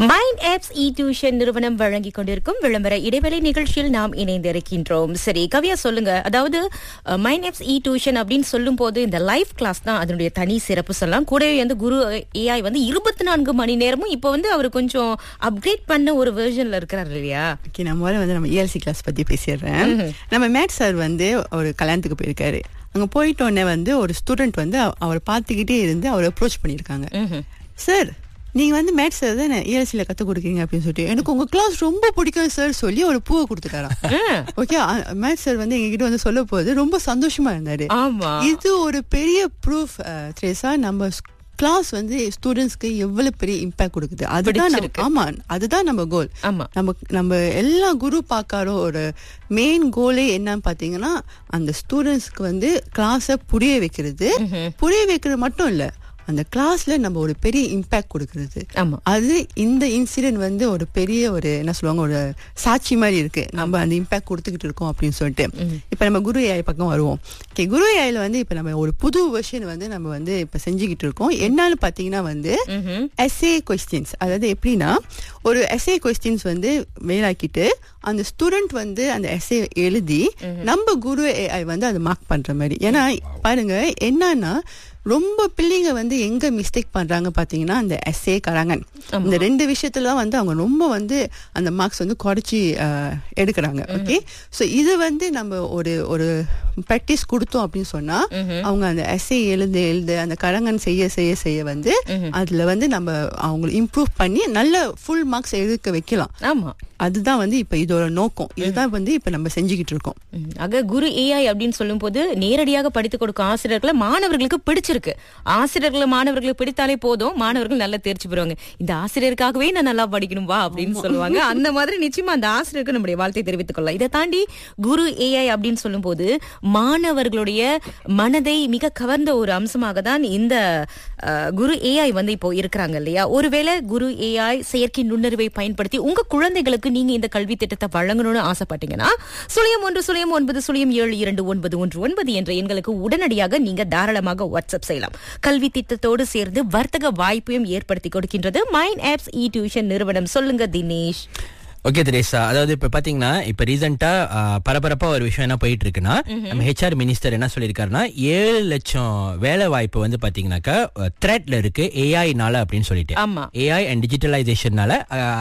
Mind apps இ tuition நிறுவனம் வழங்கிக் கொண்டிருக்கும் விளம்பர இடைவெளி நிகழ்ச்சியில் நாம் இணைந்திருக்கின்றோம் சரி கவியா சொல்லுங்க அதாவது மைண்ட் ஆப்ஸ் இ டியூஷன் அப்படின்னு சொல்லும் போது இந்த லைவ் கிளாஸ் தான் அதனுடைய தனி சிறப்பு சொல்லலாம் கூடவே வந்து குரு ஏஐ வந்து இருபத்தி நான்கு மணி நேரமும் இப்போ வந்து அவர் கொஞ்சம் அப்கிரேட் பண்ண ஒரு வெர்ஷன்ல இருக்கிறார் இல்லையா ஓகே நான் முதல்ல வந்து நம்ம இஎல்சி கிளாஸ் பத்தி பேசிடுறேன் நம்ம மேட் சார் வந்து ஒரு கல்யாணத்துக்கு போயிருக்காரு அங்க போயிட்டோடனே வந்து ஒரு ஸ்டூடெண்ட் வந்து அவ- அவரை பார்த்துக்கிட்டே இருந்து அவரை அப்ரோச் பண்ணியிருக்காங்க சார் நீங்க வந்து மேட் சார் தான் இஎல்சியில கத்து கொடுக்குறீங்க அப்படின்னு சொல்லிட்டு எனக்கு உங்க கிளாஸ் ரொம்ப பிடிக்கும் சார் சொல்லி ஒரு பூவை கொடுத்துட்டாராம் ஓகே மேட் சார் வந்து எங்ககிட்ட வந்து சொல்ல போது ரொம்ப சந்தோஷமா இருந்தாரு ஆமா இது ஒரு பெரிய ப்ரூஃப் த்ரேசா நம்ம கிளாஸ் வந்து ஸ்டூடெண்ட்ஸ்க்கு எவ்வளவு பெரிய இம்பாக்ட் கொடுக்குது அதுதான் நம்ம- பிடிச்சிருக்கு. ஆமா அதுதான் நம்ம கோல் ஆமா நம்ம நம்ம எல்லா குரு பார்க்காரோ ஒரு மெயின் கோலே என்னன்னு பாத்தீங்கன்னா அந்த ஸ்டூடெண்ட்ஸ்க்கு வந்து கிளாஸ புரிய வைக்கிறது புரிய வைக்கிறது மட்டும் இல்ல அந்த கிளாஸ்ல நம்ம ஒரு பெரிய இம்பாக்ட் கொடுக்கிறது ஆமா அது இந்த இன்சிடென்ட் வந்து ஒரு பெரிய ஒரு என்ன சொல்லுவாங்க ஒரு சாட்சி மாதிரி இருக்கு நம்ம அந்த இம்பாக்ட் கொடுத்துக்கிட்டு இருக்கோம் அப்படின்னு சொல்லிட்டு இப்ப நம்ம குரு ஏஐ பக்கம் வருவோம் ஓகே குரு ஏஐல வந்து இப்ப நம்ம ஒரு புது வெர்ஷன் வந்து நம்ம வந்து இப்ப செஞ்சுக்கிட்டு இருக்கோம் என்னன்னு பாத்தீங்கன்னா வந்து ம்ஹும். எஸ்ஏ கொஸ்டின்ஸ் அதாவது எப்படின்னா ஒரு எஸ்ஏ கொஸ்டின்ஸ் வந்து மேலாக்கிட்டு அந்த ஸ்டூடெண்ட் வந்து அந்த எஸ்ஏ எழுதி நம்ம குரு ஏஐ வந்து அதை மார்க் பண்ற மாதிரி ஏன்னா பாருங்க என்னன்னா ரொம்ப பிள்ளைங்க வந்து எங்க மிஸ்டேக் பண்றாங்க பாத்தீங்கன்னா அந்த எஸ்ஏ கராங்கன் இந்த ரெண்டு விஷயத்துல தான் வந்து அவங்க ரொம்ப வந்து அந்த மார்க்ஸ் வந்து குறைச்சி அஹ், எடுக்கிறாங்க ஓகே சோ இது வந்து நம்ம ஒரு ஒரு ப்ராக்டிஸ் கொடுத்தோம் அப்படின்னு சொன்னா அவங்க அந்த எஸ்ஏ எழுத எழுத அந்த கரங்கன் செய்ய செய்ய செய்ய வந்து அதுல வந்து நம்ம அவங்களை இம்ப்ரூவ் பண்ணி நல்ல ஃபுல் மார்க்ஸ் எடுக்க வைக்கலாம் ஆமா அதுதான் வந்து இப்ப இதோட நோக்கம் இதுதான் வந்து இப்ப நம்ம செஞ்சுக்கிட்டு இருக்கோம் ம். ஆக குரு ஏஐ அப்படின்னு சொல்லும் போது நேரடியாக படித்துக் கொடுக்கும் ஆசிரியர்களை மாணவர்களுக்கு பிடிச்சிருக்கு ஆசிரியர்களை மாணவர்களுக்கு பிடித்தாலே போதும் மாணவர்கள் நல்லா தேர்ச்சி பெறுவாங்க இந்த ஆசிரியருக்காகவே நான் நல்லா படிக்கணும் வா அப்படின்னு சொல்லுவாங்க அந்த மாதிரி நிச்சயமா அந்த ஆசிரியருக்கு நம்முடைய வாழ்த்தை தெரிவித்துக் கொள்ளலாம் இதை தாண்டி குரு ஏஐ அப்படின்னு சொல்லும் போது மாணவர்களுடைய மனதை மிக கவர்ந்த ஒரு அம்சமாக தான் இந்த அஹ், குரு ஏஐ வந்து இப்போ இருக்கிறாங்க இல்லையா ஒருவேளை குரு ஏஐ செயற்கை நுண்ணறிவை பயன்படுத்தி உங்க குழந்தைகளுக்கு நீங்க இந்த கல்வி திட்டத்தை வழங்கணும்னு ஆசைப்பட்டீங்கன்னா சுழியம் ஒன்று சுழியம் ஒன்பது சுழியம் ஏழு இரண்டு ஒன்பது ஒன்று ஒன்பது என்ற எண்களுக்கு உடனடியாக நீங்க தாராளமாக வாட்ஸ்அப் செய்யலாம் கல்வி திட்டத்தோடு சேர்ந்து வர்த்தக வாய்ப்பையும் ஏற்படுத்தி கொடுக்கின்றது மைண்ட் ஆப்ஸ் இ டியூஷன் நிறுவனம் சொல்லுங்க தினேஷ் ஓகே திரேசா அதாவது இப்ப பாத்தீங்கன்னா இப்ப ரீசெண்டா பரபரப்பா ஒரு விஷயம் என்ன போயிட்டு இருக்குன்னா நம்ம ஹெச்ஆர் மினிஸ்டர் என்ன சொல்லியிருக்காருன்னா ஏழு லட்சம் வேலை வாய்ப்பு வந்து பாத்தீங்கன்னாக்கா த்ரெட்ல இருக்கு ஏஐனால அப்படின்னு சொல்லிட்டு ஆமா ஏஐ அண்ட் டிஜிட்டலைசேஷனால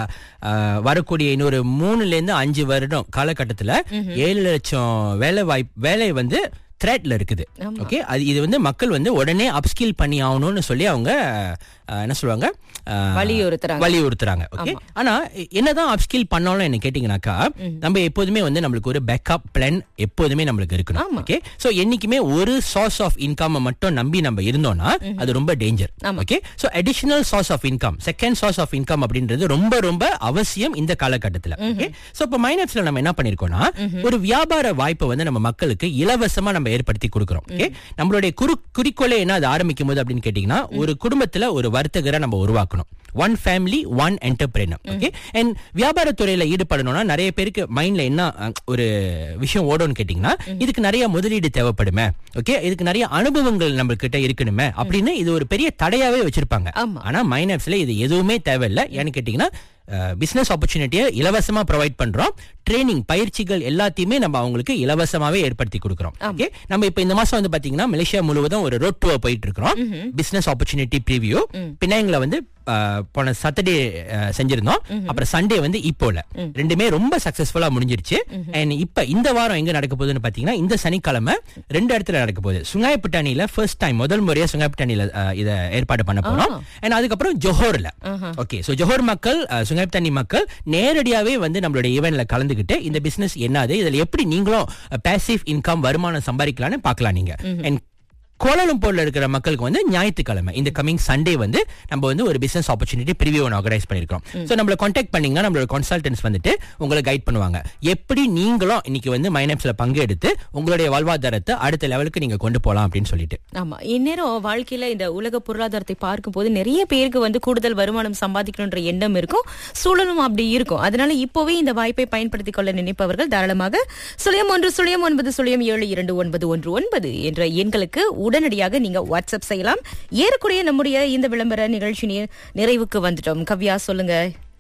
வரக்கூடிய இன்னொரு மூணுல இருந்து அஞ்சு வருடம் காலகட்டத்துல ஏழு லட்சம் வேலை வாய்ப்பு வேலை வந்து த்ரெட்ல இருக்குது ஓகே அது இது வந்து மக்கள் வந்து உடனே அப்ஸ்கில் பண்ணி ஆகணும்னு சொல்லி அவங்க அஹ், என்ன சொல்லுவாங்க அஹ், வலியுறுத்துறாங்க. வலியுறுத்துறாங்க ஓகே ஆனா எ- என்னதான் அப்ஸ்கில் பண்ணாலும் என்ன கேட்டீங்கன்னாக்கா நம்ம எப்போதுமே வந்து நம்மளுக்கு ஒரு பேக்கப் பிளான் எப்போதுமே நம்மளுக்கு இருக்கணும் ஓகே சோ என்னைக்குமே ஒரு சோர்ஸ் ஆஃப் இன்கம் மட்டும் நம்பி நம்ம இருந்தோம்னா அது ரொம்ப danger okay so additional source of income second source of income அப்படின்றது ரொம்ப ரொம்ப அவசியம் இந்த காலகட்டத்துல ஓகே சோ இப்போ மைனப்ஸ்ல நம்ம என்ன பண்ணிருக்கோம்னா ஒரு வியாபார வாய்ப்பை வந்து நம்ம மக்களுக்கு இலவசமா நம்ம ஏற்படுத்தி கொடுக்குறோம் ஓகே நம்மளுடைய குறு குறிக்கோளே என்ன அது ஆரம்பிக்கும் போது அப்படின்னு கேட்டீங்கன்னா ஒரு குடும்பத்துல ஒரு வர்த்தகரை நம்ம உருவாக்கணும் one family one entrepreneur okay and வியாபாரத்துறையில ஈடுபடணும்னா நிறைய பேருக்கு மைண்ட்ல என்ன அஹ், ஒரு விஷயம் ஓடும்னு கேட்டீங்கன்னா இதுக்கு நிறைய முதலீடு தேவைப்படுமே ஓகே இதுக்கு நிறைய அனுபவங்கள் நம்ம கிட்ட இருக்கணுமே அப்படின்னு இது ஒரு பெரிய தடையாவே வச்சிருப்பாங்க ஆமா. ஆனா மைனப்ஸ்ல இது எதுவுமே தேவையில்லை ஏன்னு கேட்டீங்கன்னா பிசினஸ் ஆப்பர்ச்சுனிட்டியை இலவசமா ப்ரொவைட் பண்றோம் ட்ரைனிங் பயிற்சிகள் எல்லாத்தையுமே நம்ம அவங்களுக்கு இலவசமாவே ஏற்படுத்தி கொடுக்குறோம் ஓகே நம்ம இப்ப இந்த மாசம் வந்து பாத்தீங்கன்னா மலேசியா முழுவதும் ஒரு ரோட் டூர் போயிட்டு இருக்கிறோம் பிசினஸ் ஆப்பர்ச்சுனிட்டி ப்ரிவியூ பின்னாங்கல வந்து அஹ், போன சாட்டர்டே செஞ்சிருந்தோம் அப்புறம் சண்டே வந்து இப்போல ரெண்டுமே ரொம்ப சக்சஸ்ஃபுல்லா முடிஞ்சிருச்சு அண்ட் இப்ப இந்த வாரம் எங்க நடக்க போகுதுன்னு பாத்தீங்கன்னா இந்த சனிக்கிழமை ரெண்டு இடத்துல நடக்க போகுது சுங்காய்பட்டாணியில ஃபர்ஸ்ட் டைம் முதல் முறையா சுங்காய்பட்டாணியில அஹ், இத ஏற்பாடு பண்ண போறோம் அண்ட் அதுக்கப்புறம் ஜோஹர்ல ஓகே சோ ஜோஹர் மக்கள் அஹ், சுங்காய்பட்டாணி மக்கள் நேரடியாவே வந்து நம்மளுடைய ஈவென்ட்ல கலந்துகிட்டு இந்த பிசினஸ் என்னது இதுல எப்படி நீங்களும் பேசிவ் இன்கம் வருமானம் சம்பாதிக்கலாம்னு பார்க்கலாம் நீங்க அண்ட் கோலாலம்பூர்ல இருக்கிற மக்களுக்கு வந்து ஞாயிற்றுக்கிழமை இந்த கமிங் சண்டே வந்து நம்ம வந்து ஒரு பிசினஸ் ஆப்பர்ச்சுனிட்டி பிரிவியூ ஒன்று ஆர்கனைஸ் பண்ணிருக்கோம் ஸோ நம்மள காண்டாக்ட் பண்ணீங்கன்னா நம்மளோட கன்சல்டன்ஸ் வந்துட்டு உங்களை கைட் பண்ணுவாங்க எப்படி நீங்களும் இன்னைக்கு வந்து மைனப்ஸ்ல பங்கெடுத்து உங்களுடைய வாழ்வாதாரத்தை அடுத்த லெவலுக்கு நீங்க கொண்டு போகலாம் அப்படின்னு சொல்லிட்டு ஆமா இந்நேரம் வாழ்க்கையில இந்த உலக பொருளாதாரத்தை பார்க்கும்போது நிறைய பேருக்கு வந்து கூடுதல் வருமானம் சம்பாதிக்கணுன்ற எண்ணம் இருக்கும் சூழலும் அப்படி இருக்கும் அதனால இப்போவே இந்த வாய்ப்பை பயன்படுத்திக் கொள்ள நினைப்பவர்கள் தாராளமாக சுழியம் ஒன்று சுழியம் ஒன்பது சுழியம் ஏழு இரண்டு ஒன்பது ஒன்று ஒன்பது என்ற எண்களுக்கு உடனடியாக நீங்க வாட்ஸ்அப் செய்யலாம் ஏறக்குறைய நம்முடைய இந்த விளம்பர நிகழ்ச்சி நி- நிறைவுக்கு வந்துட்டோம் கவ்யா சொல்லுங்க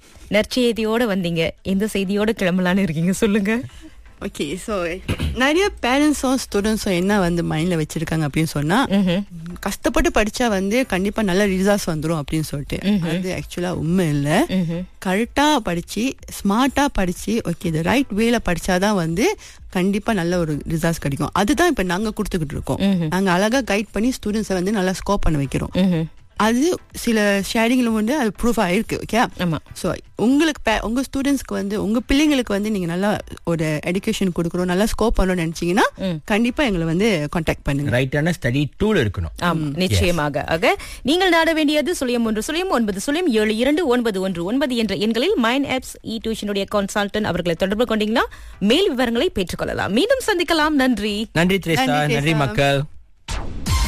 நற்செய்தியோட வந்தீங்க எந்த செய்தியோட கிளம்பலான்னு இருக்கீங்க சொல்லுங்க ஓகே ஸோ நிறைய பேரண்ட்ஸும் ஸ்டூடெண்ட்ஸும் என்ன வந்து மைண்ட்ல வச்சிருக்காங்க அப்படின்னு சொன்னா கஷ்டப்பட்டு படிச்சா வந்து கண்டிப்பா நல்ல ரிசல்ட்ஸ் வந்துரும் அப்படின்னு சொல்லிட்டு அது ஆக்சுவலா உண்மை இல்ல கரெக்டா படிச்சு ஸ்மார்ட்டா படிச்சு ஓகே இது ரைட் வேல படிச்சாதான் வந்து கண்டிப்பா நல்ல ஒரு ரிசல்ட்ஸ் கிடைக்கும் அதுதான் இப்ப நாங்க கொடுத்துக்கிட்டு இருக்கோம் நாங்க அழகா கைட் பண்ணி ஸ்டூடெண்ட்ஸை வந்து நல்லா ஸ்கோர் பண்ண வைக்கிறோம் ம்ஹும். அது சில ஷேரிங்ல வந்து அது ப்ரூஃப் ஆயிருக்கு ஓகே ஆமா ஸோ உங்களுக்கு பே- உங்க ஸ்டூடெண்ட்ஸ்க்கு வந்து உங்க பிள்ளைங்களுக்கு வந்து நீங்க நல்லா ஒரு எடுகேஷன் கொடுக்கணும் நல்லா ஸ்கோப் பண்ணணும்னு நினைச்சீங்கன்னா கண்டிப்பா எங்களை வந்து காண்டாக்ட் பண்ணுங்க ரைட்டான ஸ்டடி டூல் இருக்கணும் ஆமா நிச்சயமாக ஆக நீங்கள் நாட வேண்டியது சுழியம் ஒன்று சுழியம் ஒன்பது சுழியம் ஏழு இரண்டு ஒன்பது ஒன்று ஒன்பது என்ற எண்களில் மைண்ட் ஆப்ஸ் இ டியூஷனுடைய கன்சல்டன்ட் அவர்களை தொடர்பு கொண்டீங்கன்னா மேல் விவரங்களை பெற்றுக்கொள்ளலாம் மீண்டும் சந்திக்கலாம் நன்றி நன்றி திரேசா நன்றி, நன்றி திரேசா. மக்கள்